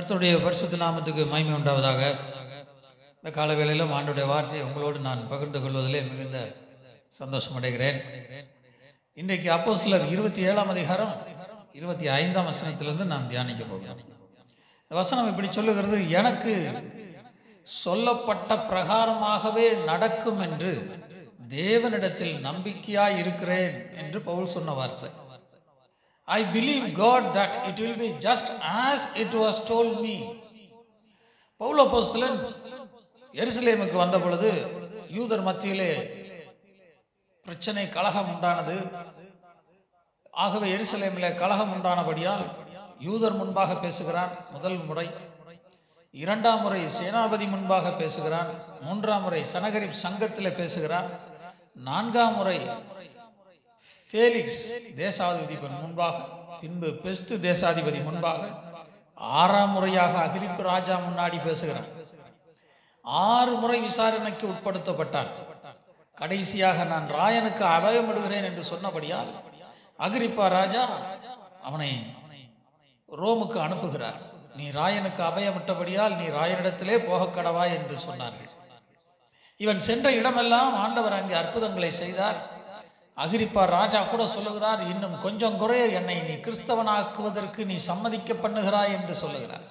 கர்த்தருடைய பரிசுத்த நாமத்துக்கு மகிமை உண்டாவதாக இந்த காலவேளையிலும் ஆண்டுடைய வார்த்தையை உங்களோடு நான் பகிர்ந்து கொள்வதிலே மிகுந்த சந்தோஷம் அடைகிறேன் இன்றைக்கு அப்போ சிலர் இருபத்தி ஏழாம் அதிகாரம் இருபத்தி ஐந்தாம் வசனத்திலிருந்து நாம் தியானிக்க போகிறோம் இந்த வசனம் இப்படி சொல்லுகிறது எனக்கு சொல்லப்பட்ட பிரகாரமாகவே நடக்கும் என்று தேவனிடத்தில் நம்பிக்கையாய் இருக்கிறேன் என்று பவுல் சொன்ன வார்த்தை I believe God that it will be just as it was told me Paul அப்போஸ்தலன் எருசலேமுக்கு வந்த பொழுது யூதர் மத்தியிலே பிரச்சனை கலகம் உண்டானது ஆகவே எருசலேமில் கலகம் உண்டானபடியால் யூதர் முன்பாக பேசுகிறான் முதல் முறை இரண்டாம் முறை சேனாபதி முன்பாக பேசுகிறான் மூன்றாம் முறை சனகரிப் சங்கத்தில் பேசுகிறான் நான்காம் முறை ஃபேலிக்ஸ் தேசாதிபதி முன்பாக பின்பு பெஸ்து தேசாதிபதி முன்பாக ஆறாம் முறையாக அகிரிப்பு ராஜா முன்னாடி பேசுகிறான் ஆறு முறை விசாரணைக்கு உட்படுத்தப்பட்டான் கடைசியாக நான் ராயனுக்கு அபயமிடுகிறேன் என்று சொன்னபடியால் அகிரிப்பா ராஜா அவனை ரோமுக்கு அனுப்புகிறார் நீ ராயனுக்கு அபயமிட்டபடியால் நீ ராயனிடத்திலே போகக் கடவா என்று சொன்னார்கள் இவன் சென்ற இடமெல்லாம் ஆண்டவர் அங்கே அற்புதங்களை செய்தார் அகிரிப்பா ராஜா கூட சொல்லுகிறார் இன்னும் கொஞ்சம் குறைய என்னை நீ கிறிஸ்தவனாக்குவதற்கு நீ சம்மதிக்க பண்ணுகிறாய் என்று சொல்லுகிறார்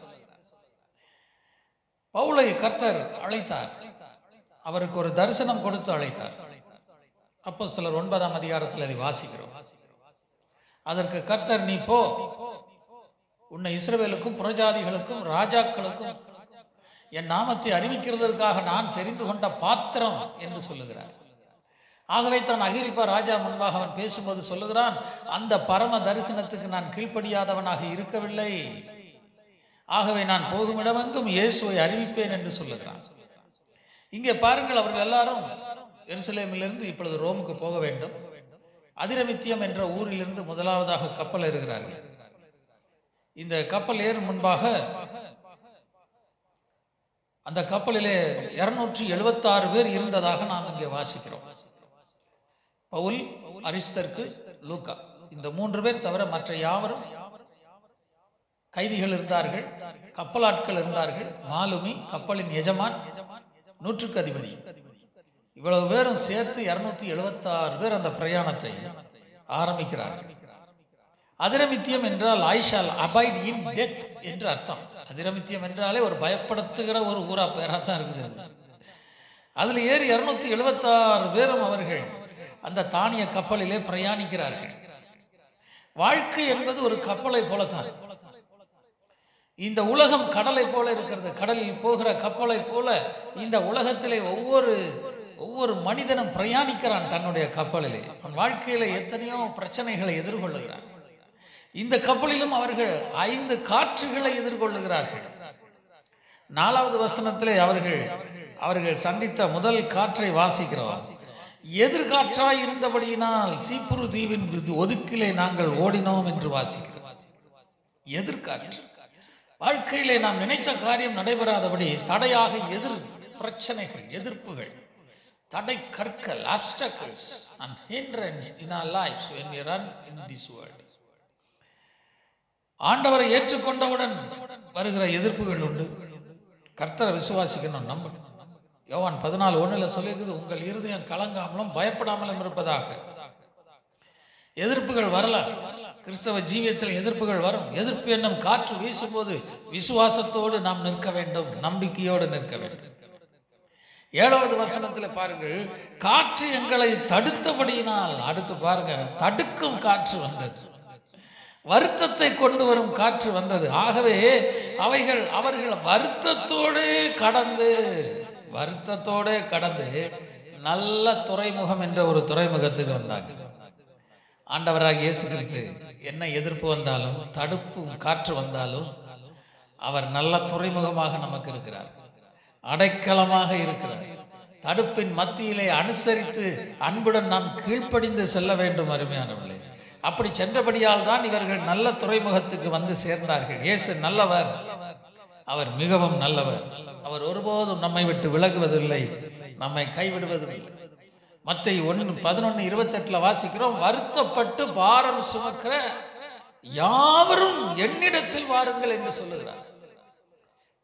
பவுலை கர்த்தர் அழைத்தார் அவருக்கு ஒரு தரிசனம் கொடுத்து அழைத்தார் அப்போ சிலர் ஒன்பதாம் அதிகாரத்தில் அதை வாசிக்கிறோம் அதற்கு கர்த்தர் நீ போ உன்னை இஸ்ரவேலுக்கும் புறஜாதிகளுக்கும் ராஜாக்களுக்கும் என் நாமத்தை அறிவிக்கிறதற்காக நான் தெரிந்து கொண்ட பாத்திரம் என்று சொல்லுகிறார் ஆகவே தான் அகிரிப்பா ராஜா முன்பாக அவன் பேசும்போது சொல்லுகிறான் அந்த பரம தரிசனத்துக்கு நான் கீழ்ப்படியாதவனாக இருக்கவில்லை ஆகவே நான் போகும் இடமெங்கும் இயேசுவை அறிவிப்பேன் என்று சொல்லுகிறான் இங்கே பாருங்கள் அவர்கள் எல்லாரும் எருசலேமிலிருந்து இப்பொழுது ரோமுக்கு போக வேண்டும் அதிரமித்தியம் என்ற ஊரிலிருந்து முதலாவதாக கப்பல் ஏறுகிறார்கள் இந்த கப்பல் ஏறும் முன்பாக அந்த கப்பலிலே இருநூற்றி எழுபத்தாறு பேர் இருந்ததாக நாம் இங்கே வாசிக்கிறோம் பவுல் அரிஸ்தர்க்கு லூக்கா இந்த மூன்று பேர் தவிர மற்ற யாவரும் கைதிகள் இருந்தார்கள் கப்பலாட்கள் இருந்தார்கள் மாலுமி கப்பலின் எஜமான் நூற்றுக்கு அதிபதி இவ்வளவு பேரும் சேர்த்து இருநூத்தி எழுபத்தாறு பேர் அந்த பிரயாணத்தை ஆரம்பிக்கிறார்கள் அதிரமித்தியம் என்றால் ஐஷால் அபைட் இன் டெத் என்று அர்த்தம் அதிரமித்தியம் என்றாலே ஒரு பயப்படுத்துகிற ஒரு ஊரா பேராக தான் இருக்குது அது அதில் ஏறி இருநூத்தி எழுபத்தாறு பேரும் அவர்கள் அந்த தானிய கப்பலிலே பிரயாணிக்கிறார்கள் வாழ்க்கை என்பது ஒரு கப்பலை போலத்தான் இந்த உலகம் கடலை போல இருக்கிறது கடலில் போகிற கப்பலை போல இந்த உலகத்திலே ஒவ்வொரு ஒவ்வொரு மனிதனும் பிரயாணிக்கிறான் தன்னுடைய கப்பலிலே அவன் வாழ்க்கையில எத்தனையோ பிரச்சனைகளை எதிர்கொள்ளுகிறான் இந்த கப்பலிலும் அவர்கள் ஐந்து காற்றுகளை எதிர்கொள்ளுகிறார்கள் நாலாவது வசனத்திலே அவர்கள் அவர்கள் சந்தித்த முதல் காற்றை வாசிக்கிறோம் எதிர்காற்றாய் இருந்தபடியினால் சீப்புரு தீவின் ஒதுக்கிலே நாங்கள் ஓடினோம் என்று வாசிக்கிறோம் எதிர்காற்று வாழ்க்கையிலே நாம் நினைத்த காரியம் நடைபெறாதபடி தடையாக எதிர் பிரச்சனைகள் எதிர்ப்புகள் தடை கற்கள் obstacles and hindrance in our lives when we run in this world ஆண்டவரை ஏற்றுக்கொண்டவுடன் வருகிற எதிர்ப்புகள் உண்டு கர்த்தரை விசுவாசிக்கணும் நம்பணும் யோவான் பதினாலு ஒன்றில் சொல்லியிருக்குது உங்கள் இருதயம் கலங்காமலும் பயப்படாமலும் இருப்பதாக எதிர்ப்புகள் வரலாம் கிறிஸ்தவ ஜீவியத்தில் எதிர்ப்புகள் வரும் எதிர்ப்பு என்னும் காற்று வீசும்போது விசுவாசத்தோடு நாம் நிற்க வேண்டும் நம்பிக்கையோடு நிற்க வேண்டும் ஏழாவது வசனத்தில் பாருங்கள் காற்று எங்களை தடுத்தபடியினால் அடுத்து பாருங்க தடுக்கும் காற்று வந்தது வருத்தத்தை கொண்டு வரும் காற்று வந்தது ஆகவே அவைகள் அவர்கள் வருத்தத்தோடு கடந்து வருத்தத்தோடு கடந்து நல்ல துறைமுகம் என்ற ஒரு துறைமுகத்துக்கு வந்தாங்க ஆண்டவராக இயேசு கிறிஸ்து என்ன எதிர்ப்பு வந்தாலும் தடுப்பும் காற்று வந்தாலும் அவர் நல்ல துறைமுகமாக நமக்கு இருக்கிறார் அடைக்கலமாக இருக்கிறார் தடுப்பின் மத்தியிலே அனுசரித்து அன்புடன் நாம் கீழ்ப்படிந்து செல்ல வேண்டும் அருமையானவர்களே அப்படி சென்றபடியால் தான் இவர்கள் நல்ல துறைமுகத்துக்கு வந்து சேர்ந்தார்கள் இயேசு நல்லவர் அவர் மிகவும் நல்லவர் அவர் ஒருபோதும் நம்மை விட்டு விலகுவதில்லை நம்மை கைவிடுவதில்லை மற்ற ஒன்று பதினொன்று இருபத்தெட்டில் வாசிக்கிறோம் வருத்தப்பட்டு பாரம் சுமக்கிற யாவரும் என்னிடத்தில் வாருங்கள் என்று சொல்லுகிறார்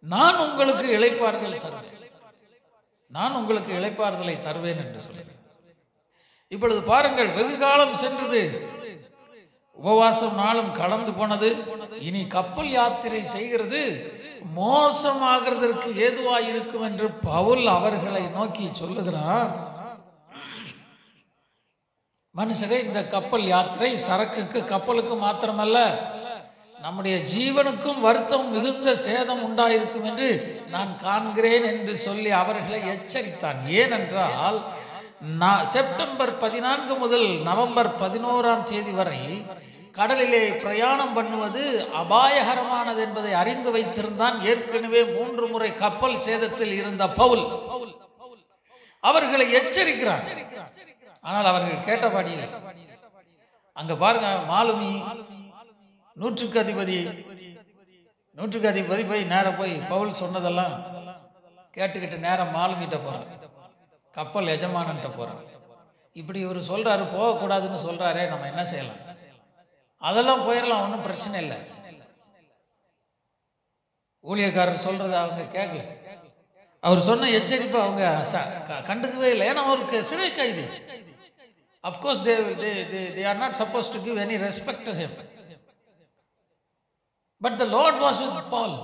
நான் உங்களுக்கு இளைப்பாறுதல் தருவேன் நான் உங்களுக்கு இளைப்பாறுதலை தருவேன் என்று சொல்லுவேன் இப்பொழுது பாருங்கள் வெகு காலம் சென்றது உபவாசம் நாளும் கடந்து போனது இனி கப்பல் யாத்திரை செய்கிறது மோசமாகிறதற்கு ஏதுவாய் இருக்கும் என்று பவுல் அவர்களை நோக்கி சொல்லுகிறார் மனுஷரே இந்த கப்பல் யாத்திரை சரக்குக்கு கப்பலுக்கு மாத்திரமல்ல நம்முடைய ஜீவனுக்கும் வருத்தம் மிகுந்த சேதம் உண்டாயிருக்கும் என்று நான் காண்கிறேன் என்று சொல்லி அவர்களை எச்சரித்தான் ஏனென்றால் நான் செப்டம்பர் பதினான்கு முதல் நவம்பர் பதினோராம் தேதி வரை கடலிலே பிரயாணம் பண்ணுவது அபாயகரமானது என்பதை அறிந்து வைத்திருந்தான் ஏற்கனவே மூன்று முறை கப்பல் சேதத்தில் இருந்த பவுல் அவர்களை எச்சரிக்கிறான் ஆனால் அவர்கள் கேட்டபடி இல்லை அங்க பாருங்க மாலுமி நூற்றுக்கு அதிபதி நூற்றுக்கு அதிபதி போய் நேரம் போய் பவுல் சொன்னதெல்லாம் கேட்டுக்கிட்டு நேரம் மாலுமிட்ட போறான் கப்பல் எஜமானன்ட்ட போறான் இப்படி இவர் சொல்றாரு போகக்கூடாதுன்னு சொல்றாரே நம்ம என்ன செய்யலாம் அதெல்லாம் போயிடலாம் ஒன்றும் பிரச்சனை இல்லை ஊழியக்காரர் சொல்றதை அவங்க கேட்கல அவர் சொன்ன எச்சரிப்பை அவங்க ச- க- கண்டுக்கவே இல்லை ஏன்னா அவருக்கு சிறை கைது of course they they they they are not suppose to give any respect to him but the lord was with Paul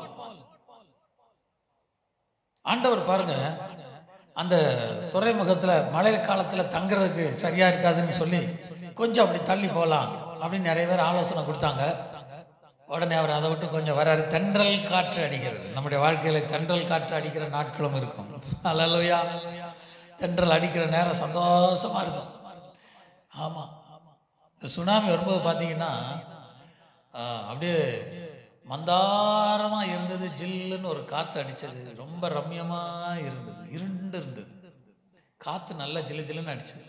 ஆண்டவர் பாருங்க அந்த துறைமுகத்துல மழை காலத்துல தங்குறதுக்கு சரியா இருக்காதுன்னு சொல்லி கொஞ்சம் அப்படி தள்ளி போகலாம் அப்படின்னு நிறைய பேர் ஆலோசனை கொடுத்தாங்க உடனே அவர் அதை விட்டு கொஞ்சம் வராரு தென்றல் காற்று அடிக்கிறது நம்முடைய வாழ்க்கையில தென்றல் காற்று அடிக்கிற நாட்களும் இருக்கும் அல்லையா தென்றல் அடிக்கிற நேரம் சந்தோஷமா இருக்கும் ஆமா இந்த சுனாமி வரும்போது பார்த்தீங்கன்னா ஆ, அப்படியே மந்தாரமாக இருந்தது ஜில்லுன்னு ஒரு காற்று அடிச்சது ரொம்ப ரம்யமாக இருந்தது இருண்டு இருந்தது காற்று நல்லா ஜிலு ஜில்லுன்னு அடிச்சது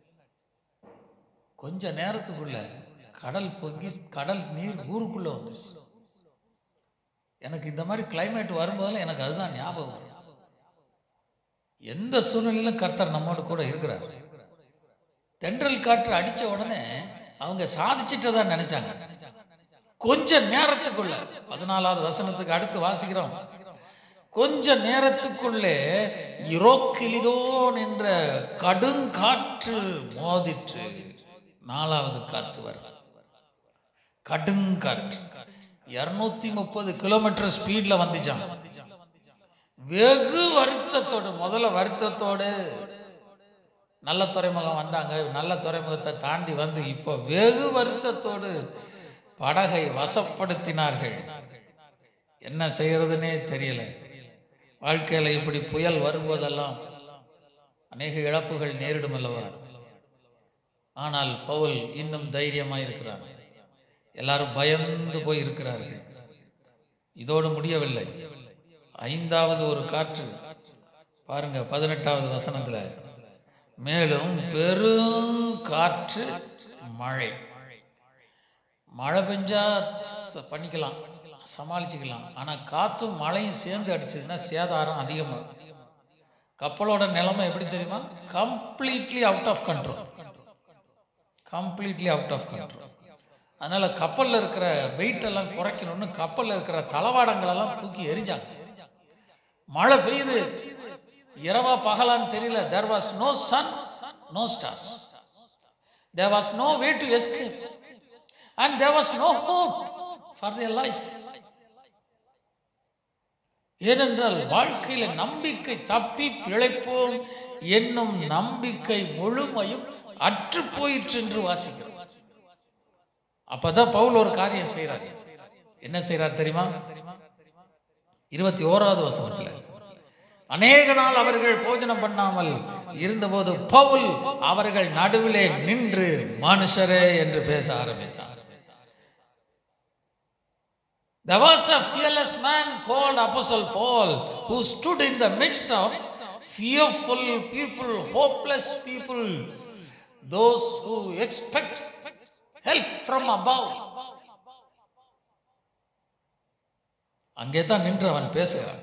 கொஞ்ச நேரத்துக்குள்ள கடல் பொங்கி கடல் நீர் ஊருக்குள்ள வந்துச்சு எனக்கு இந்த மாதிரி கிளைமேட் வரும்போதெல்லாம் எனக்கு அதுதான் ஞாபகம் வரும் எந்த சூழ்நிலையிலும் கர்த்தர் நம்மோடு கூட இருக்கிறார் தென்றல் காற்று அடிச்ச உடனே அவங்க சாதிச்சிட்டதா நினைச்சாங்க கொஞ்ச நேரத்துக்குள்ள பதினாலாவது வசனத்துக்கு அடுத்து வாசிக்கிறோம் கொஞ்ச நேரத்துக்குள்ளே இரோக்கிலிதோன் என்ற கடுங்காற்று மோதிற்று நாலாவது காத்து வருது கடுங்காற்று இருநூத்தி முப்பது கிலோமீட்டர் ஸ்பீட்ல வந்துச்சான் வெகு வருத்தத்தோடு முதல்ல வருத்தத்தோடு நல்ல துறைமுகம் வந்தாங்க நல்ல துறைமுகத்தை தாண்டி வந்து இப்போ வெகு வருத்தத்தோடு படகை வசப்படுத்தினார்கள் என்ன செய்யறதுனே தெரியல வாழ்க்கையில் இப்படி புயல் வரும்போதெல்லாம் அநேக இழப்புகள் நேரிடும் அல்லவா ஆனால் பவுல் இன்னும் தைரியமாக இருக்கிறார் எல்லாரும் பயந்து போய் இருக்கிறார்கள் இதோடு முடியவில்லை ஐந்தாவது ஒரு காற்று பாருங்க பதினெட்டாவது வசனத்துல மேலும் பெரும் காற்று மழை மழை பெஞ்சா ச- பண்ணிக்கலாம் சமாளிச்சுக்கலாம் ஆனா காத்தும் மழையும் சேர்ந்து அடிச்சதுன்னா சேதாரம் அதிகமாகும் கப்பலோட நிலைமை எப்படி தெரியுமா completely out of control completely out of control அதனால கப்பல்ல இருக்கிற வெயிட் எல்லாம் குறைக்கணும்னு கப்பல்ல இருக்கிற தளவாடங்களெல்லாம் தூக்கி எரிஞ்சாங்க மழை பெய்யுது இரவா பகலான்னு தெரியல there was no sun no stars there was no way to escape and there was no hope for their life ஏனென்றால் வாழ்க்கையில நம்பிக்கை தப்பி பிழைப்போம் என்னும் நம்பிக்கை முழுமையும் அற்று போயிற்று என்று வாசிக்கிறோம் அப்பதான் பவுல் ஒரு காரியம் செய்றார் என்ன செய்றார் தெரியுமா இருபத்தி ஓராவது வசனத்துல அநேக நாள் அவர்கள் போஜனம் பண்ணாமல் இருந்தபோது பவுல் அவர்கள் நடுவிலே நின்று மனுஷரே என்று பேச ஆரம்பித்தார் There was a fearless man called Apostle Paul who stood in the midst of fearful people, hopeless people, those who expect help from above. அங்கே தான் நின்று அவன் பேசுகிறான்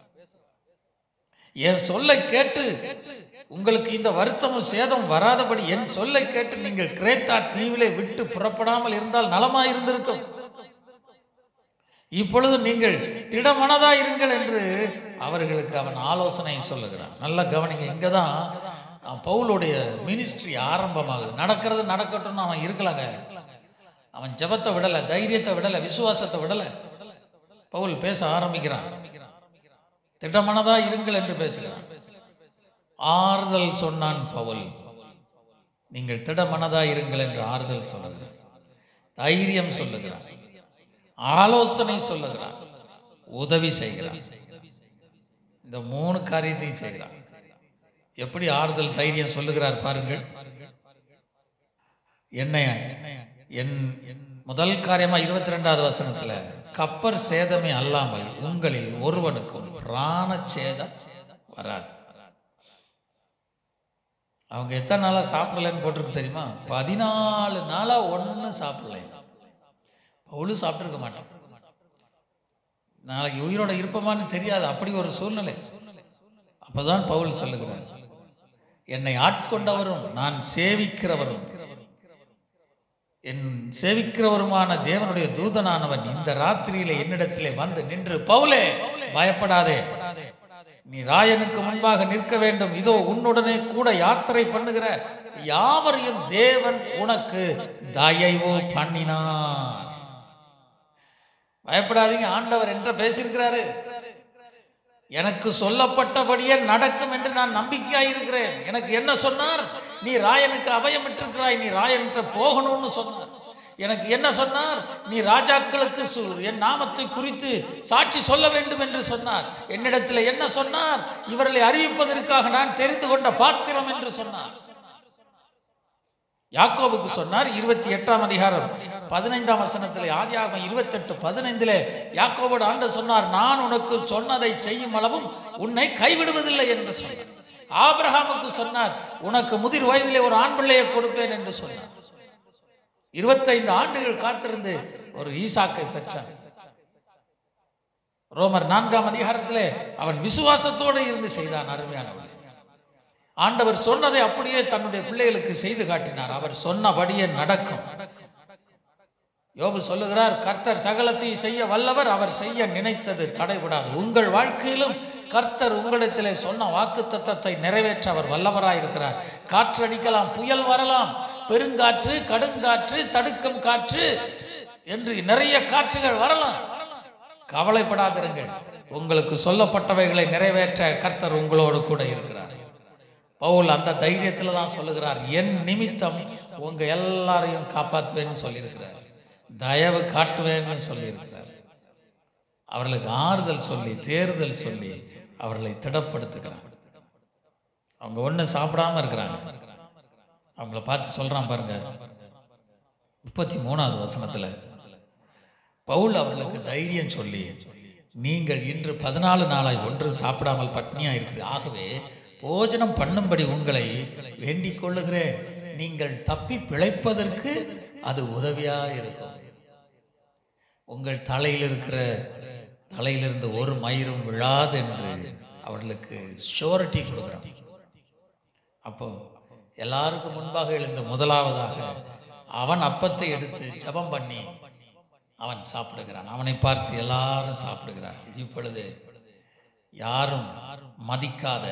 என் சொல்லை கேட்டு உங்களுக்கு இந்த வருத்தமும் சேதம் வராதபடி என் சொல்லை கேட்டு நீங்கள் கிரேத்தா தீவிலே விட்டு புறப்படாமல் இருந்தால் நலமாய் இருந்திருக்கும் இப்பொழுது நீங்கள் திடமனதா இருங்கள் என்று அவர்களுக்கு அவன் ஆலோசனை சொல்லுகிறான் நல்லா கவனிங்க இங்கே தான் பவுலுடைய மினிஸ்ட்ரி ஆரம்பமாகுது நடக்கிறது நடக்கட்டும்னு அவன் இருக்கலாங்க அவன் ஜெபத்தை விடலை தைரியத்தை விடலை விசுவாசத்தை விடலை பவுல் பேச ஆரம்பிக்கிறான் திடமனதா இருங்கள் என்று பேசுகிறான் ஆறுதல் சொன்னான் பவுல் நீங்கள் திடமனதா இருங்கள் என்று ஆறுதல் சொல்லுகிறார் தைரியம் சொல்லுகிறார் ஆலோசனை சொல்லுகிறார் உதவி செய்கிறார் இந்த மூணு காரியத்தையும் செய்கிறார் எப்படி ஆறுதல் தைரியம் சொல்லுகிறார் பாருங்கள் என்ன என் முதல் காரியமா இருபத்தி ரெண்டாவது வசனத்துல கப்பர் சேதமே அல்லாமல் உங்களில் ஒருவனுக்கும் பிராண சேதம் வராது அவங்க எத்தனை நாளா சாப்பிடலன்னு போட்டிருக்கு தெரியுமா பதினாலு நாளா ஒன்றும் சாப்பிடல அவளும் சாப்பிட்டுருக்க மாட்டான் நாளைக்கு உயிரோட இருப்போமான்னு தெரியாது அப்படி ஒரு சூழ்நிலை அப்பதான் பவுல் சொல்லுகிறார் என்னை ஆட்கொண்டவரும் நான் சேவிக்கிறவரும் என் சேவிக்கிறவருமான தேவனுடைய தூதனானவன் இந்த ராத்திரியிலே என்னிடத்திலே வந்து நின்று பவுலே பயப்படாதே நீ ராயனுக்கு முன்பாக நிற்க வேண்டும் இதோ உன்னுடனே கூட யாத்திரை பண்ணுகிற யாவரையும் தேவன் உனக்கு தயவோ பண்ணினான் பயப்படாதீங்க ஆண்டவர் என்ற பேசியிருக்கிறாரு எனக்கு சொல்லப்பட்டபடியே நடக்கும் என்று நான் நம்பிக்கையாய் இருக்கிறேன் எனக்கு என்ன சொன்னார் நீ ராயனுக்கு அபயமிட்டிருக்கிறாய் நீ ராயன்கிட்ட போகணும்னு சொன்னார் எனக்கு என்ன சொன்னார் நீ ராஜாக்களுக்கு சு- என் நாமத்தை குறித்து சாட்சி சொல்ல வேண்டும் என்று சொன்னார் என்னிடத்தில் என்ன சொன்னார் இவர்களை அறிவிப்பதற்காக நான் தெரிந்து கொண்ட பாத்திரம் என்று சொன்னார் யாக்கோபுக்கு சொன்னார் இருபத்தி எட்டாம் அதிகாரம் பதினைந்தாம் வசனத்திலே ஆதியாகமம் இருபத்தெட்டு பதினைந்திலே யாக்கோபோடு ஆண்டு சொன்னார் நான் உனக்கு சொன்னதை செய்யும் அளவும் உன்னை கைவிடுவதில்லை என்று சொன்னார் ஆபிரகாமுக்கு சொன்னார் உனக்கு முதிர் வயதிலே ஒரு ஆண் பிள்ளையை கொடுப்பேன் என்று சொன்னார் இருபத்தைந்து ஆண்டுகள் காத்திருந்து ஒரு ஈசாக்கை பெற்றார் ரோமர் நான்காம் அதிகாரத்திலே அவன் விசுவாசத்தோடு இருந்து செய்தான் அருமையானவன் ஆண்டவர் சொன்னதை அப்படியே தன்னுடைய பிள்ளைகளுக்கு செய்து காட்டினார் அவர் சொன்னபடியே நடக்கும் யோபு சொல்லுகிறார் கர்த்தர் சகலத்தையும் செய்ய வல்லவர் அவர் செய்ய நினைத்தது தடைபடாது உங்கள் வாழ்க்கையிலும் கர்த்தர் உங்களிடத்திலே சொன்ன வாக்கு தத்தத்தை நிறைவேற்ற அவர் வல்லவராயிருக்கிறார் காற்றடிக்கலாம் புயல் வரலாம் பெருங்காற்று கடுங்காற்று தடுக்கும் காற்று என்று நிறைய காற்றுகள் வரலாம் கவலைப்படாதிருங்கள் உங்களுக்கு சொல்லப்பட்டவைகளை நிறைவேற்ற கர்த்தர் உங்களோடு கூட இருக்கிறார் பவுல் அந்த தைரியத்தில் தான் சொல்லுகிறார் என் நிமித்தம் உங்க எல்லாரையும் காப்பாற்றுவேன்னு சொல்லியிருக்கிறார் தயவு காட்டுவேன்னு சொல்லியிருக்கிறார் அவர்களுக்கு ஆறுதல் சொல்லி தேர்தல் சொல்லி அவர்களை திடப்படுத்துகிறார் அவங்க ஒன்றும் சாப்பிடாம இருக்கிறாங்க அவங்கள பார்த்து சொல்றான் பாருங்க முப்பத்தி மூணாவது வசனத்துல பவுல் அவர்களுக்கு தைரியம் சொல்லி நீங்கள் இன்று பதினாலு நாளாய் ஒன்று சாப்பிடாமல் பட்னியா இருக்கு ஆகவே போஜனம் பண்ணும்படி உங்களை வேண்டிக் கொள்ளுகிறேன் நீங்கள் தப்பி பிழைப்பதற்கு அது உதவியா இருக்கும் உங்கள் தலையில் இருக்கிற தலையிலிருந்து ஒரு மயிரும் விழாது என்று அவர்களுக்கு ஷோரிட்டி கொடுக்குறான் அப்போ எல்லாருக்கும் முன்பாக எழுந்த முதலாவதாக அவன் அப்பத்தை எடுத்து ஜெபம் பண்ணி அவன் சாப்பிடுகிறான் அவனை பார்த்து எல்லாரும் சாப்பிடுகிறார் இப்பொழுது யாரும் மதிக்காத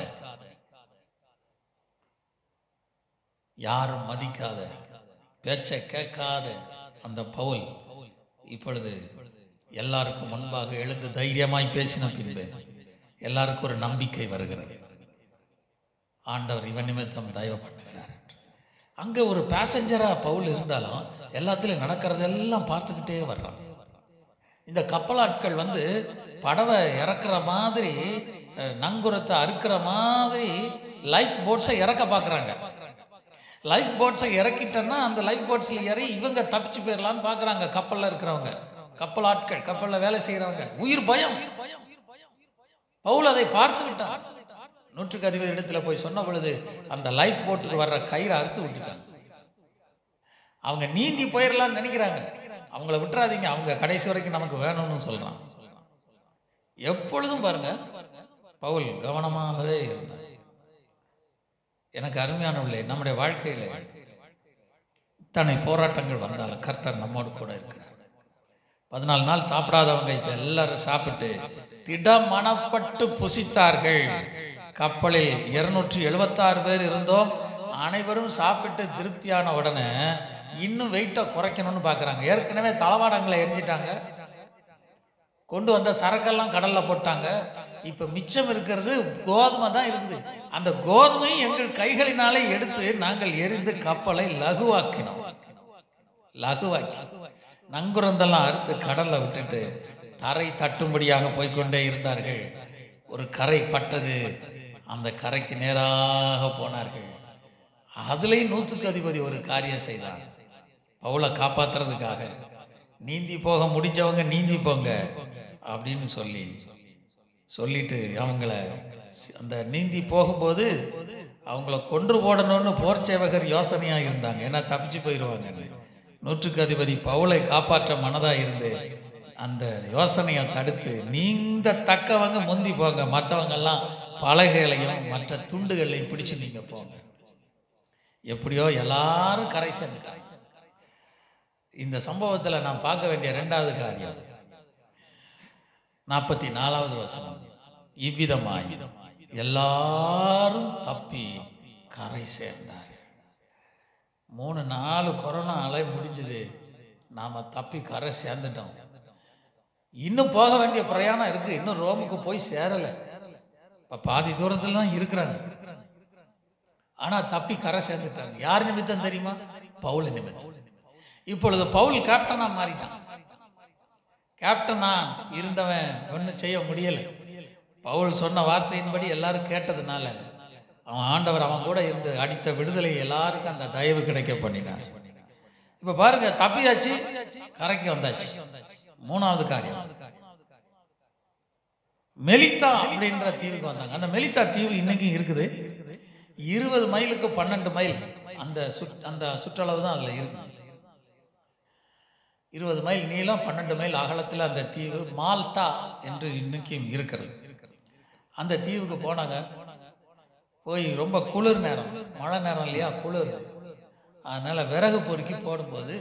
யாரும் மதிக்காத பேச்சை கேட்காத அந்த பவுல் இப்பொழுது எல்லாருக்கும் முன்பாக எழுந்து தைரியமாய் பேசின பின்பு எல்லாருக்கும் ஒரு நம்பிக்கை வருகிறது ஆண்டவர் இவன் நிமித்தம் தயவு பண்ணுகிறார் அங்கே ஒரு பேசஞ்சராக பவுல் இருந்தாலும் எல்லாத்துலையும் நடக்கிறதெல்லாம் பார்த்துக்கிட்டே வர்றான் இந்த கப்பலாட்கள் வந்து படவை இறக்குற மாதிரி அஹ், நங்குரத்தை அறுக்கிற மாதிரி லைஃப் போட்ஸை இறக்க பார்க்குறாங்க லைஃப் போட்ஸை இறக்கிட்டோன்னா அந்த லைஃப் போட்ஸில் ஏறி இவங்க தப்பிச்சு போயிடலான்னு பார்க்குறாங்க கப்பலில் இருக்கிறவங்க கப்பல் ஆட்கள் கப்பலில் வேலை செய்கிறவங்க உயிர் பயம் பவுல் அதை பார்த்து விட்டான் நூற்றுக்கு அதிபதி இடத்துல போய் சொன்ன பொழுது அந்த லைஃப் போட்டுக்கு வர்ற கயிறை அறுத்து விட்டுட்டாங்க அவங்க நீந்தி போயிடலாம்னு நினைக்கிறாங்க அவங்கள விட்டுறாதீங்க அவங்க கடைசி வரைக்கும் நமக்கு வேணும்னு சொல்றான் எப்பொழுதும் பாருங்க பவுல் கவனமாகவே இருந்தான் எனக்கு அருமையானவர்களே நம்முடைய வாழ்க்கையில இத்தனை போராட்டங்கள் வந்தாலும் கர்த்தர் நம்மோடு கூட இருக்கிறார் பதினாலு நாள் சாப்பிடாதவங்க இப்ப எல்லாரும் சாப்பிட்டு திடமனப்பட்டு புசித்தார்கள் கப்பலில் இருநூற்றி எழுபத்தாறு பேர் இருந்தோம் அனைவரும் சாப்பிட்டு திருப்தியான உடனே இன்னும் வெயிட்டை குறைக்கணும்னு பார்க்குறாங்க ஏற்கனவே தளவாடங்களை எரிஞ்சிட்டாங்க கொண்டு வந்த சரக்கெல்லாம் கடல்ல போட்டாங்க இப்ப மிச்சம் இருக்கிறது கோதுமை தான் இருக்குது அந்த கோதுமை எங்கள் கைகளினாலே எடுத்து நாங்கள் எரிந்து கப்பலை லகுவாக்கினோம் லகுவாக்கி நங்குரந்தெல்லாம் அறுத்து கடல்ல விட்டுட்டு தரை தட்டும்படியாக போய்க்கொண்டே இருந்தார்கள் ஒரு கரை பட்டது அந்த கரைக்கு நேராக போனார்கள் அதுலேயும் நூற்றுக்கு அதிபதி ஒரு காரியம் செய்தான் பவுலை காப்பாத்துறதுக்காக நீந்தி போக முடிஞ்சவங்க நீந்தி போங்க அப்படின்னு சொல்லி சொல்லிட்டு அவங்கள அந்த நீந்தி போகும்போது அவங்கள கொன்று போடணும்னு போர் சேவகர் யோசனையா இருந்தாங்க ஏன்னா தப்பிச்சு போயிடுவாங்கன்னு நூற்றுக்கு அதிபதி பவுலை காப்பாற்ற மனதா இருந்து அந்த யோசனையை தடுத்து நீந்த தக்கவங்க முந்தி போங்க மற்றவங்க எல்லாம் பலகைகளையும் மற்ற துண்டுகளையும் பிடிச்சு நீங்க போங்க எப்படியோ எல்லாரும் கரை சேர்ந்துட்டாங்க இந்த சம்பவத்தில் நான் பார்க்க வேண்டிய ரெண்டாவது காரியம் நாற்பத்தி நாலாவது வசனம் இவ்விதமாய் எல்லாரும் தப்பி கரை சேர்ந்தார் மூணு நாலு கொரோனா அலை முடிஞ்சது நாம தப்பி கரை சேர்ந்துட்டோம் இன்னும் போக வேண்டிய பிரயாணம் இருக்கு இன்னும் ரோமுக்கு போய் சேரலை இப்போ பாதி தூரத்தில் தான் இருக்கிறாங்க ஆனா தப்பி கரை சேர்ந்துட்டாங்க யார் நிமித்தம் தெரியுமா பவுல் நிமித்தம் இப்பொழுது பவுல் கேப்டனா மாறிட்டான் கேப்டனா இருந்தவன் ஒன்றும் செய்ய முடியல பவுல் சொன்ன வார்த்தையின்படி எல்லாரும் கேட்டதுனால அவன் ஆண்டவர் அவன் கூட இருந்து அடித்த விடுதலை எல்லாருக்கும் அந்த தயவு கிடைக்க பண்ணினார் இப்ப பாருங்க தப்பியாச்சு கரைக்கு வந்தாச்சு மூணாவது காரியம் மெலித்தா அப்படின்ற தீவுக்கு வந்தாங்க அந்த மெலித்தா தீவு இன்னைக்கும் இருக்குது இருபது மைலுக்கு பன்னெண்டு மைல் அந்த சுட் அந்த சுற்றளவு தான் அதில் இருக்குது இருபது மைல் நீளம் பன்னெண்டு மைல் அகலத்தில் அந்த தீவு மால்டா என்று இன்னைக்கும் இருக்கிறது அந்த தீவுக்கு போனாங்க போய் ரொம்ப குளிர் நேரம் மழை நேரம் இல்லையா குளிர் அதனால விறகு பொறுக்கி போடும்போது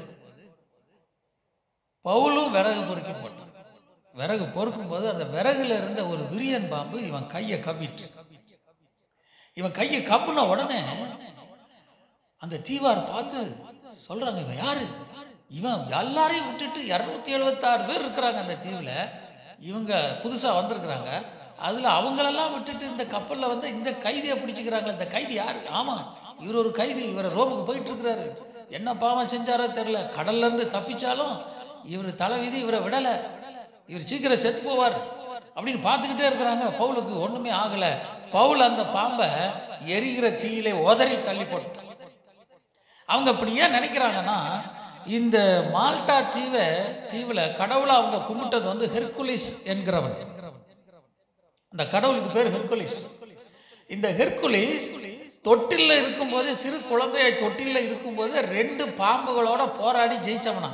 பவுலும் விறகு பொறுக்கி போட்டான் விறகு பொறுக்கும்போது அந்த விறகுல இருந்த ஒரு விரியன் பாம்பு இவன் கையை கவ்விட்டு இவன் கையை கப்புன உடனே அந்த தீவார் பார்த்து சொல்றாங்க இவன் யாரு இவன் எல்லாரையும் விட்டுட்டு இரநூத்தி எழுபத்தாறு பேர் இருக்கிறாங்க அந்த தீவுல இவங்க புதுசா வந்திருக்கிறாங்க அதுல அவங்களெல்லாம் விட்டுட்டு இந்த கப்பல்ல வந்து இந்த கைதியை பிடிச்சிக்கிறாங்களே இந்த கைதி யாரு ஆமா இவர் ஒரு கைதி இவர் ரோமுக்கு போயிட்டு இருக்கிறாரு என்ன பாவம் செஞ்சாரோ தெரியல கடல்ல இருந்து தப்பிச்சாலும் இவர் தலைவிதி இவரை விடல இவர் சீக்கிரம் செத்து போவார் அப்படின்னு பார்த்துக்கிட்டே இருக்கிறாங்க பவுலுக்கு ஒண்ணுமே ஆகல பவுல் அந்த பாம்பை எரிகிற தீயிலே உதறி தள்ளி போட்டான் அவங்க அப்படி ஏன் நினைக்கிறாங்கன்னா இந்த மால்டா தீவை தீவுல கடவுளை அவங்க கும்பிட்டது வந்து ஹெர்குலிஸ் என்கிறவன் அந்த கடவுளுக்கு பேர் ஹெர்குலிஸ் இந்த ஹெர்குலிஸ் தொட்டில்ல இருக்கும்போது சிறு குழந்தையை தொட்டில்ல இருக்கும்போது ரெண்டு பாம்புகளோட போராடி ஜெயிச்சவனா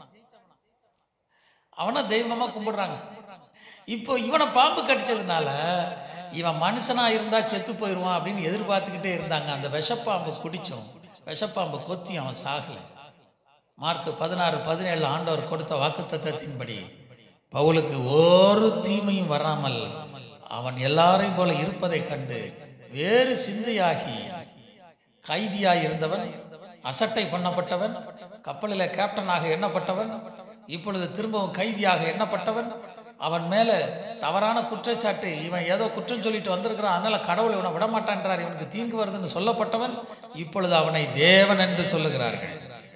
அவனை தெய்வமா கும்பிடுறாங்க இப்போ இவனை பாம்பு கடிச்சதுனால இவன் மனுஷனா இருந்தா செத்து போயிடுவான் அப்படின்னு எதிர்பார்த்துக்கிட்டே இருந்தாங்க அந்த விஷப்பாம்பு குடிச்சோம் விஷப்பாம்பு கொத்தி அவன் சாகலை மார்க் பதினாறு பதினேழு ஆண்டவர் கொடுத்த வாக்குத்தத்தத்தின்படி பவுலுக்கு ஒரு தீமையும் வராமல் அவன் எல்லாரையும் போல இருப்பதை கண்டு வேறு சிந்தையாகி கைதியாய் இருந்தவன் அசட்டை பண்ணப்பட்டவன் கப்பலில் கேப்டனாக எண்ணப்பட்டவன் இப்பொழுது திரும்பவும் கைதியாக எண்ணப்பட்டவன் அவன் மேல தவறான குற்றச்சாட்டு இவன் ஏதோ குற்றம் சொல்லிட்டு வந்திருக்கிறான் அதனால கடவுள் இவனை விடமாட்டான்றார் இவனுக்கு தீங்கு வருதுன்னு சொல்லப்பட்டவன் இப்பொழுது அவனை தேவன் என்று சொல்லுகிறார்கள்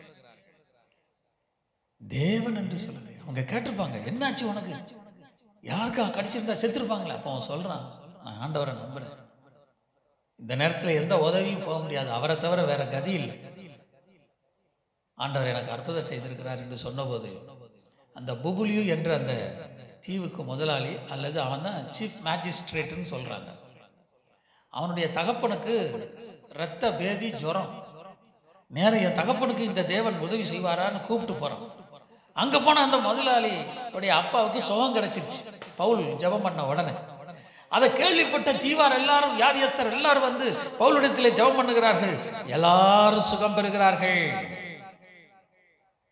தேவன் என்று சொல்லுங்க அவங்க கேட்டிருப்பாங்க என்னாச்சு உனக்கு யாருக்கா கடிச்சிருந்தா செத்துருப்பாங்களா அப்போ அவன் சொல்றான் நான் ஆண்டவரை நம்புறேன் இந்த நேரத்தில் எந்த உதவியும் போக முடியாது அவரை தவிர வேற கதி இல்லை ஆண்டவர் எனக்கு அற்புதம் செய்திருக்கிறார் என்று சொன்னபோது அந்த புபுலியு என்ற அந்த தீவுக்கு முதலாளி அல்லது அவன் தான் சீஃப் மேஜிஸ்ட்ரேட்னு சொல்றாங்க அவனுடைய தகப்பனுக்கு இரத்த பேதி ஜுரம் நேர என் தகப்பனுக்கு இந்த தேவன் உதவி செய்வாரான்னு கூப்பிட்டு போறான் அங்க போன அந்த முதலாளி உடைய அப்பாவுக்கு சுகம் கிடைச்சிருச்சு பவுல் ஜெபம் பண்ண உடனே அதை கேள்விப்பட்ட தீவார் எல்லாரும் வியாதியஸ்தர் எல்லாரும் வந்து பவுலிடத்திலே ஜெபம் பண்ணுகிறார்கள் எல்லாரும் சுகம் பெறுகிறார்கள்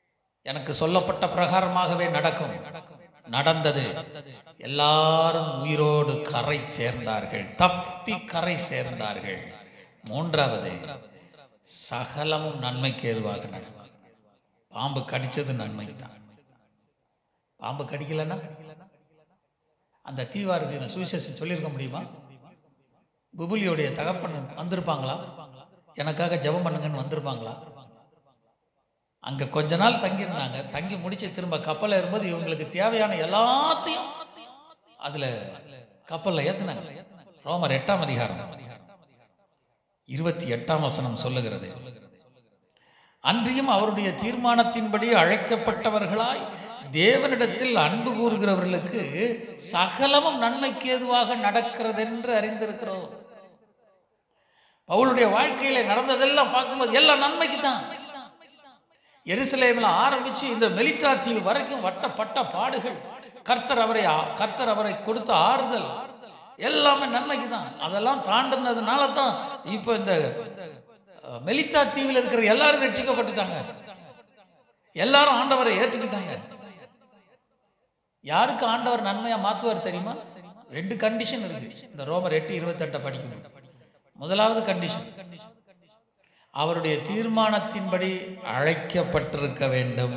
எனக்கு சொல்லப்பட்ட பிரகாரமாகவே நடக்கும் நடந்தது எல்லாரும் உயிரோடு கரை சேர்ந்தார்கள் தப்பி கரை சேர்ந்தார்கள் மூன்றாவது சகலமும் நன்மைக்கு ஏதுவாக நடக்கும் பாம்பு கடிச்சது நன்மைக்கு தான் பாம்பு கடிக்கலன்னா அந்த தீவாருக்கு சுவிசேஷம் சொல்லியிருக்க முடியுமா புபுலியோடைய தகப்பன் வந்திருப்பாங்களா எனக்காக ஜெபம் பண்ணுங்கன்னு வந்திருப்பாங்களா அங்க கொஞ்ச நாள் தங்கியிருந்தாங்க தங்கி முடிச்சு திரும்ப கப்பல்ல ஏறும்போது இவங்களுக்கு தேவையான எல்லாத்தையும் அதுல கப்பல்ல ஏத்துனாங்க ரோமர் எட்டாம் அதிகாரம் இருபத்தி எட்டாம் வசனம் சொல்லுகிறது அன்றியும் அவருடைய தீர்மானத்தின்படி அழைக்கப்பட்டவர்களாய் தேவனிடத்தில் அன்பு கூறுகிறவர்களுக்கு சகலமும் நன்மைக்கு ஏதுவாக நடக்கிறது என்று அறிந்திருக்கிறோம் பவுலுடைய வாழ்க்கையில நடந்ததெல்லாம் பார்க்கும்போது எல்லாம் நன்மைக்கு தான் எருசலேமில் ஆரம்பிச்சு இந்த மெலித்தா தீவு வரைக்கும் வட்டப்பட்ட பாடுகள் கர்த்தர் அவரை கர்த்தர் அவரை கொடுத்த ஆறுதல் எல்லாமே நன்மைக்கு தான் அதெல்லாம் தாண்டினதுனால தான் இப்போ இந்த அஹ், மெலித்தா தீவில் இருக்கிற எல்லாரும் ரட்சிக்கப்பட்டுட்டாங்க எல்லாரும் ஆண்டவரை ஏற்றுக்கிட்டாங்க யாருக்கு ஆண்டவர் நன்மையா மாத்துவார் தெரியுமா ரெண்டு கண்டிஷன் இருக்கு இந்த ரோமர் எட்டு இருபத்தெட்டை படிக்கணும் முதலாவது கண்டிஷன் அவருடைய தீர்மானத்தின்படி அழைக்கப்பட்டிருக்க வேண்டும்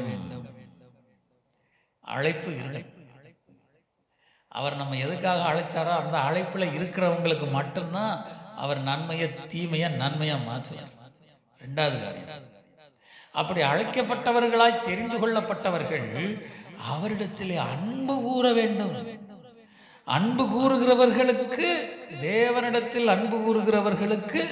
அழைப்பு இருக்கு அவர் நம்ம எதுக்காக அழைச்சாரோ அந்த அழைப்புல இருக்கிறவங்களுக்கு மட்டும்தான் அவர் நன்மையை தீமையை நன்மையா மாற்றுவார் ரெண்டாவது காரியம் அப்படி அழைக்கப்பட்டவர்களாய் தெரிந்து கொள்ளப்பட்டவர்கள் அவரிடத்திலே அன்பு கூற வேண்டும் அன்பு கூறுகிறவர்களுக்கு தேவனிடத்தில் அன்பு கூறுகிறவர்களுக்கு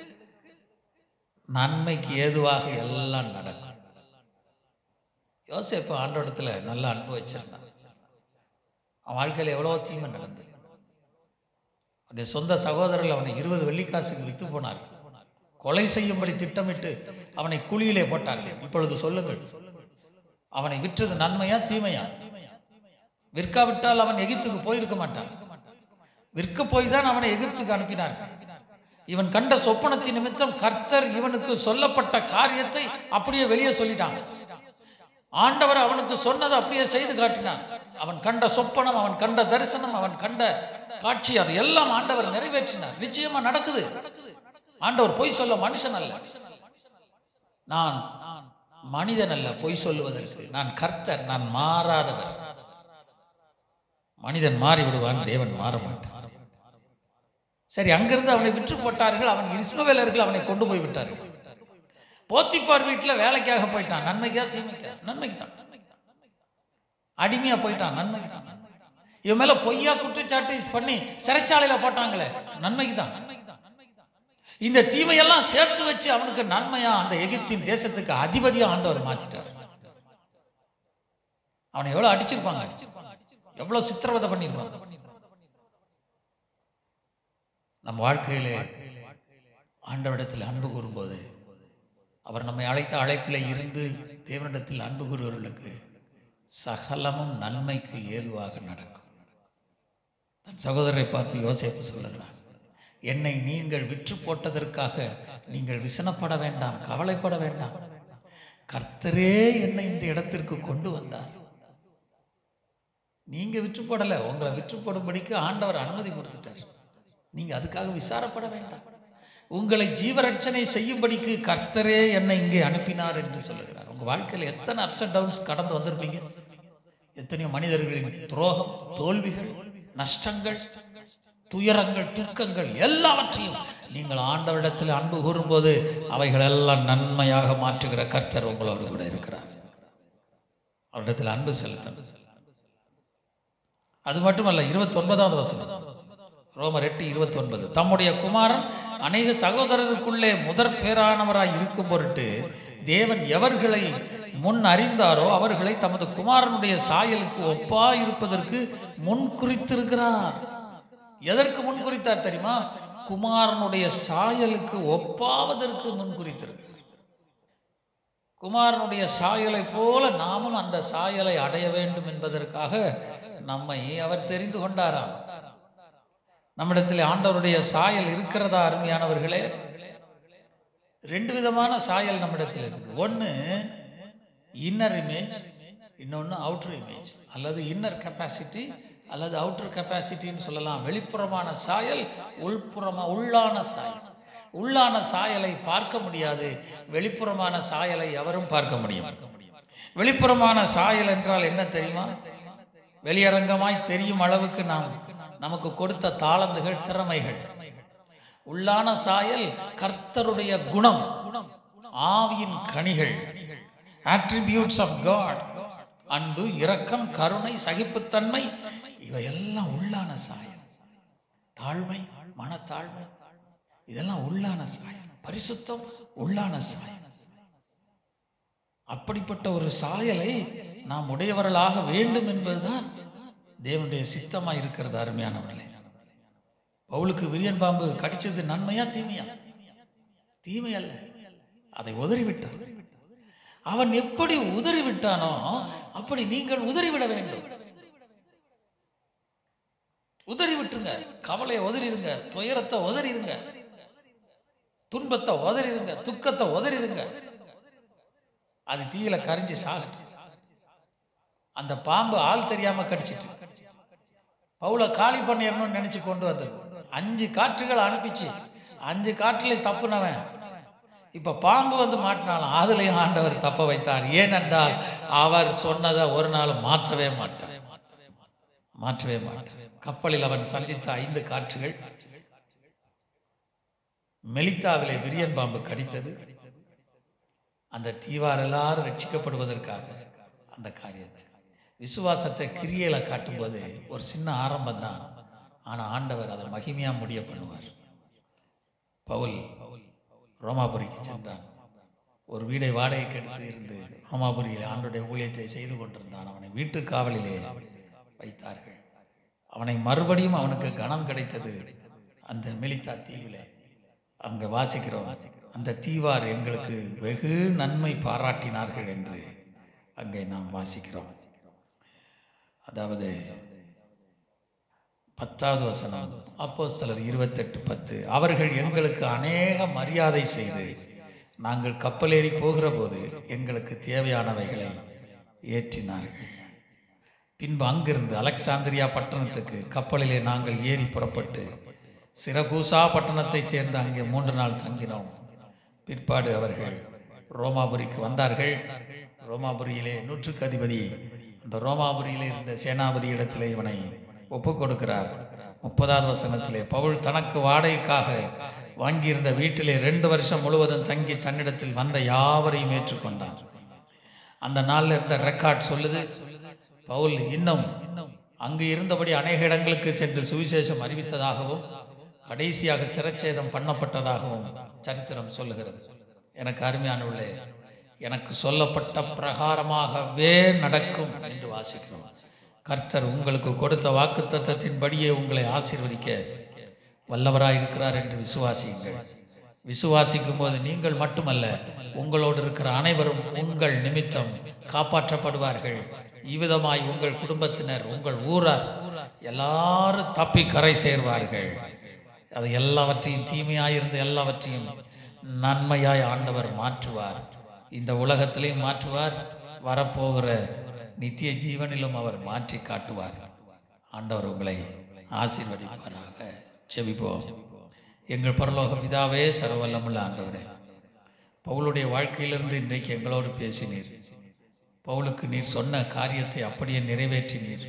நன்மைக்கு ஏதுவாக எல்லாம் நடக்கும் யோசேப்பு ஆண்டோடத்துல நல்ல அன்பு வச்சிருந்தான் அவன் வாழ்க்கையில் எவ்வளோ தீமை நடந்தது அவனுடைய சொந்த சகோதரர்கள் அவனை இருபது வெள்ளிக்காசுக்கு வித்து போனார் கொலை செய்யும்படி திட்டமிட்டு அவனை குழியிலே போட்டார்கள் இப்பொழுது சொல்லுங்கள் அவனை விற்றது நன்மையா தீமையா விற்காவிட்டால் அவன் எகிப்துக்கு போயிருக்க மாட்டான் விற்க போய் தான் அவனை எகிப்துக்கு அனுப்பினார் இவன் கண்ட சொப்பனத்தின் நிமித்தம் கர்த்தர் இவனுக்கு சொல்லப்பட்ட காரியத்தை அப்படியே வெளியே சொல்லிட்டான் ஆண்டவர் அவனுக்கு சொன்னதை அப்படியே செய்து காட்டினான் அவன் கண்ட சொப்பனம் அவன் கண்ட தரிசனம் அவன் கண்ட காட்சி அது எல்லாம் ஆண்டவர் நிறைவேற்றினார் நிச்சயமா நடக்குது ஆண்டவர் பொய் சொல்ல மனுஷன் அல்ல நான் மனிதன் அல்ல பொய் சொல்லுவதற்கு நான் கர்த்தர் நான் மாறாதவர் மனிதன் மாறி விடுவான் தேவன் மாற மாட்டான் சரி அங்கிருந்து அவனை விற்று போட்டார்கள் அவன் இஸ்மவேலர்கள் அவனை கொண்டு போய் விட்டார்கள் போத்திப்பார் வீட்டில் வேலைக்காக போயிட்டான் நன்மைக்கா தீமைக்கா நன்மைக்கு தான் அடிமையா போயிட்டான் நன்மைக்கு தான் இவன் மேல பொய்யா குற்றச்சாட்டு பண்ணி சிறைச்சாலையில போட்டாங்களே நன்மைக்கு தான் இந்த தீமையெல்லாம் சேர்த்து வச்சு அவனுக்கு நன்மையா அந்த எகிப்தின் தேசத்துக்கு அதிபதியா ஆண்டவர் மாத்திட்டார் அவனை எவ்வளவு அடிச்சிருப்பாங்க எவ்வளவு சித்திரவதை பண்ணிருப்பாங்க நம் வாழ்க்கையிலே ஆண்டவரிடத்தில் அன்பு கூறும்போது அவர் நம்மை அழைத்த அழைப்பில் இருந்து தேவனிடத்தில் அன்பு கூறுவர்களுக்கு சகலமும் நன்மைக்கு ஏதுவாக நடக்கும் தன் சகோதரரை பார்த்து யோசிப்பு சொல்லுகிறார் என்னை நீங்கள் விற்று போட்டதற்காக நீங்கள் விசனப்பட வேண்டாம் கவலைப்பட வேண்டாம் கர்த்தரே என்னை இந்த இடத்திற்கு கொண்டு வந்தார் நீங்க விற்று போடல உங்களை விற்று போடும்படிக்கு ஆண்டவர் அனுமதி கொடுத்துட்டார் நீங்க அதுக்காக விசாரப்பட வேண்டாம் உங்களை ஜீவரட்சணை செய்யும்படிக்கு கர்த்தரே என்னை இங்கே அனுப்பினார் என்று சொல்லுகிறார் உங்க வாழ்க்கையில் எத்தனை அப்ஸ் அண்ட் டவுன்ஸ் கடந்து வந்திருப்பீங்க எத்தனையோ மனிதர்களின் துரோகம் தோல்விகள் நஷ்டங்கள் துயரங்கள் துக்கங்கள் எல்லாவற்றையும் நீங்கள் ஆண்டவரிடத்தில் அன்பு கூறும்போது அவைகளெல்லாம் நன்மையாக மாற்றுகிற கர்த்தர் உங்களோடு கூட இருக்கிறார் அவரிடத்தில் அன்பு செலுத்த அது மட்டுமல்ல இருபத்தி ஒன்பதாவது வசனம் ரோமர் எட்டு இருபத்தி ஒன்பது தம்முடைய குமாரன் அநேக சகோதரருக்குள்ளே முதற் பேரானவராய் இருக்கும் பொருட்டு தேவன் எவர்களை முன் அறிந்தாரோ அவர்களை தமது குமாரனுடைய சாயலுக்கு ஒப்பா இருப்பதற்கு முன் குறித்திருக்கிறார் எதற்கு முன் குறித்தார் தெரியுமா குமாரனுடைய சாயலுக்கு ஒப்பாவதற்கு முன் குறித்திருக்கிறார் குமாரனுடைய சாயலை போல நாமும் அந்த சாயலை அடைய வேண்டும் என்பதற்காக நம்மை அவர் தெரிந்து கொண்டாராம் நம்மிடத்தில் ஆண்டவருடைய சாயல் இருக்கிறதா அருமையானவர்களே ரெண்டு விதமான சாயல் நம்மிடத்தில் இருக்குது ஒன்று இன்னர் இமேஜ் இன்னொன்று அவுட்டர் இமேஜ் அல்லது இன்னர் கெப்பாசிட்டி அல்லது அவுட்டர் கெப்பாசிட்டின்னு சொல்லலாம் வெளிப்புறமான சாயல் உள்புறமா உள்ளான சாயல் உள்ளான சாயலை பார்க்க முடியாது வெளிப்புறமான சாயலை எவரும் பார்க்க முடியும் வெளிப்புறமான சாயல் என்றால் என்ன தெரியுமா வெளியரங்கமாய் தெரியும் அளவுக்கு நாம் நமக்கு கொடுத்த தாளந்துகள் திறமைகள் உள்ளான சாயல் கர்த்தருடைய குணம் ஆவியின் கனிகள் attributes ஆஃப் காட் அன்பு இரக்கம் கருணை சகிப்புத்தன்மை இவையெல்லாம் உள்ளான சாயல் தாழ்மை மனத்தாழ்மை இதெல்லாம் உள்ளான சாயல் பரிசுத்தம் உள்ளான சாயல் அப்படிப்பட்ட ஒரு சாயலை நாம் உடையவர்களாக வேண்டும் என்பதுதான் தேவனுடைய சித்தமா இருக்கிறது அருமையானவர்களே பவுலுக்கு விரியன் பாம்பு கடிச்சது நன்மையா தீமையா தீமை அல்ல அதை உதறிவிட்டான் அவன் எப்படி உதறி விட்டானோ அப்படி நீங்கள் உதறிவிட வேண்டும் உதறி விட்டுருங்க கவலையை உதறிடுங்க துயரத்தை உதறிடுங்க துன்பத்தை உதறிடுங்க துக்கத்தை உதறிடுங்க அது தீயில கரிஞ்சு சாகட்டும் அந்த பாம்பு ஆள் தெரியாம கடிச்சிட்டு பவுல காலி பண்ணிடணும்னு நினைச்சு கொண்டு வந்தது அஞ்சு காற்றுகள் அனுப்பிச்சு அஞ்சு காற்றுல தப்புனவன் இப்ப பாம்பு வந்து மாட்டினாலும் அதுலயும் ஆண்டவர் தப்ப வைத்தார் ஏனென்றால் அவர் சொன்னதை ஒரு நாள் மாற்றவே மாட்டார் மாற்றவே மாட்டார் கப்பலில் அவன் சந்தித்த ஐந்து காற்றுகள் மெலித்தாவிலே விரியன் பாம்பு கடித்தது அந்த தீவார் எல்லாரும் ரட்சிக்கப்படுவதற்காக அந்த காரியத்தை விசுவாசத்தை கிரியையில காட்டும்போது ஒரு சின்ன ஆரம்பம் தான் ஆனா ஆண்டவர் அதை மகிமையா முடிய பண்ணுவார் பவுல் ரோமாபுரிக்கு சென்றான் ஒரு வீடை வாடகைக்கு எடுத்து இருந்து ரோமாபுரியில் ஆண்டுடைய ஊழியத்தை செய்து கொண்டிருந்தான் அவனை வீட்டு காவலிலே வைத்தார்கள் அவனை மறுபடியும் அவனுக்கு கனம் கிடைத்தது அந்த மெலித்தா தீவிலே அங்கே வாசிக்கிறோம் அந்த தீவார் எங்களுக்கு வெகு நன்மை பாராட்டினார்கள் என்று அங்கே நாம் வாசிக்கிறோம் அதாவது பத்தாவது வசனம் அப்போ சிலர் இருபத்தெட்டு பத்து அவர்கள் எங்களுக்கு அநேக மரியாதை செய்து நாங்கள் கப்பலேறி போகிற போது எங்களுக்கு தேவையானவைகளை ஏற்றினார்கள் பின்பு அங்கிருந்து அலெக்சாந்திரியா பட்டணத்துக்கு கப்பலிலே நாங்கள் ஏறி புறப்பட்டு சிறகூசா பட்டணத்தைச் சேர்ந்து அங்கே மூன்று நாள் தங்கினோம் பிற்பாடு அவர்கள் ரோமாபுரிக்கு வந்தார்கள் ரோமாபுரியிலே நூற்றுக்கு அதிபதி அந்த ரோமாபுரியிலே இருந்த சேனாபதி இடத்திலே இவனை ஒப்புக் கொடுக்கிறார் முப்பதாவது வசனத்திலே பவுல் தனக்கு வாடகைக்காக வாங்கியிருந்த வீட்டிலே ரெண்டு வருஷம் முழுவதும் தங்கி தன்னிடத்தில் வந்த யாவரையும் ஏற்றுக்கொண்டான் அந்த நாளில் இருந்த ரெக்கார்ட் சொல்லுது பவுல் இன்னும் அங்கு இருந்தபடி அநேக இடங்களுக்கு சென்று சுவிசேஷம் அறிவித்ததாகவும் கடைசியாக சிரச்சேதம் பண்ணப்பட்டதாகவும் சரித்திரம் சொல்லுகிறது எனக்கு அருமையானவர்களே எனக்கு சொல்லப்பட்ட பிரகாரமாகவே நடக்கும் என்று வாசிக்கிறோம் கர்த்தர் உங்களுக்கு கொடுத்த வாக்குத்தத்தத்தின்படியே உங்களை ஆசீர்வதிக்க வல்லவராயிருக்கிறார் என்று விசுவாசியுங்கள் விசுவாசிக்கும் போது நீங்கள் மட்டுமல்ல உங்களோடு இருக்கிற அனைவரும் உங்கள் நிமித்தம் காப்பாற்றப்படுவார்கள் இவ்விதமாய் உங்கள் குடும்பத்தினர் உங்கள் ஊரார் எல்லாரும் தப்பி கரை சேர்வார்கள் அது எல்லாவற்றையும் தீமையாயிருந்த எல்லாவற்றையும் நன்மையாய் ஆண்டவர் மாற்றுவார் இந்த உலகத்திலையும் மாற்றுவார் வரப்போகிற நித்திய ஜீவனிலும் அவர் மாற்றி காட்டுவார் ஆண்டவர் உங்களை ஆசீர்வதிப்பாராக செபிப்போம் எங்கள் பரலோக பிதாவே சர்வல்லமுள்ள ஆண்டவரே பவுலுடைய வாழ்க்கையிலிருந்து இன்றைக்கு எங்களோடு பேசினீர் பவுலுக்கு நீர் சொன்ன காரியத்தை அப்படியே நிறைவேற்றினீர்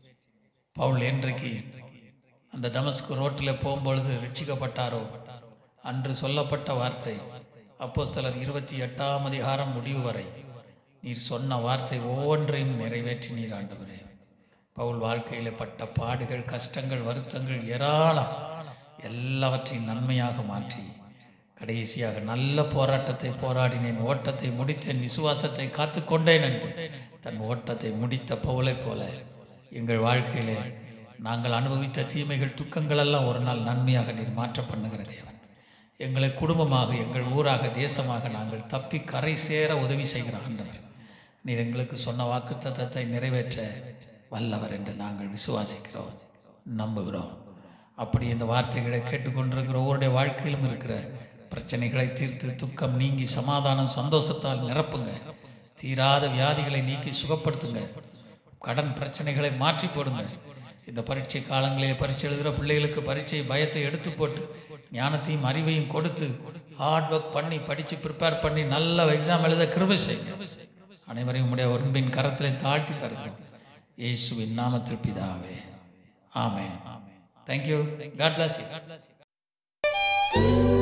பவுல் என்றைக்கு அந்த தமஸ்கு ரோட்டில் போகும்பொழுது ரட்சிக்கப்பட்டாரோ அன்று சொல்லப்பட்ட வார்த்தை அப்போஸ்தலர் இருபத்தி எட்டாம் அதிகாரம் முடிவு வரை நீர் சொன்ன வார்த்தை ஒவ்வொன்றையும் நிறைவேற்றினீர் ஆண்டவரே பவுல் வாழ்க்கையில் பட்ட பாடுகள் கஷ்டங்கள் வருத்தங்கள் ஏராளம் எல்லாவற்றையும் நன்மையாக மாற்றி கடைசியாக நல்ல போராட்டத்தை போராடினேன் ஓட்டத்தை முடித்தேன் விசுவாசத்தை காத்துக்கொண்டேன் என்று தன் ஓட்டத்தை முடித்த பவுலை போல எங்கள் வாழ்க்கையிலே நாங்கள் அனுபவித்த தீமைகள் துக்கங்கள் எல்லாம் ஒரு நாள் நன்மையாக நீர் மாற்ற பண்ணுகிற தேவன் எங்களை குடும்பமாக எங்கள் ஊராக தேசமாக நாங்கள் தப்பி கரை சேர உதவி செய்கிற ஆண்டவர் நீர் எங்களுக்கு சொன்ன வாக்குத்தத்தத்தை நிறைவேற்ற வல்லவர் என்று நாங்கள் விசுவாசிக்கிறோம் நம்புகிறோம் அப்படி இந்த வார்த்தைகளை கேட்டுக்கொண்டிருக்கிற ஒவ்வொருடைய வாழ்க்கையிலும் இருக்கிற பிரச்சனைகளை தீர்த்து துக்கம் நீங்கி சமாதானம் சந்தோஷத்தால் நிரப்புங்க தீராத வியாதிகளை நீக்கி சுகப்படுத்துங்க கடன் பிரச்சனைகளை மாற்றி போடுங்க இந்த பரீட்சை காலங்களிலே பரீட்சை எழுதுகிற பிள்ளைகளுக்கு பரீட்சை பயத்தை எடுத்து போட்டு ஞானத்தையும் அறிவையும் கொடுத்து ஹார்ட் ஒர்க் பண்ணி படித்து ப்ரிப்பேர் பண்ணி நல்ல எக்ஸாம் எழுத கிருபை செய்யுங்க அனைவரையும் உடைய ஒன்பின் கரத்திலே தாழ்த்தி தருகிறோம் இயேசுவின் நாமத்தில் பிதாவே ஆமென் தேங்க்யூ காட் பிளஸ் யூ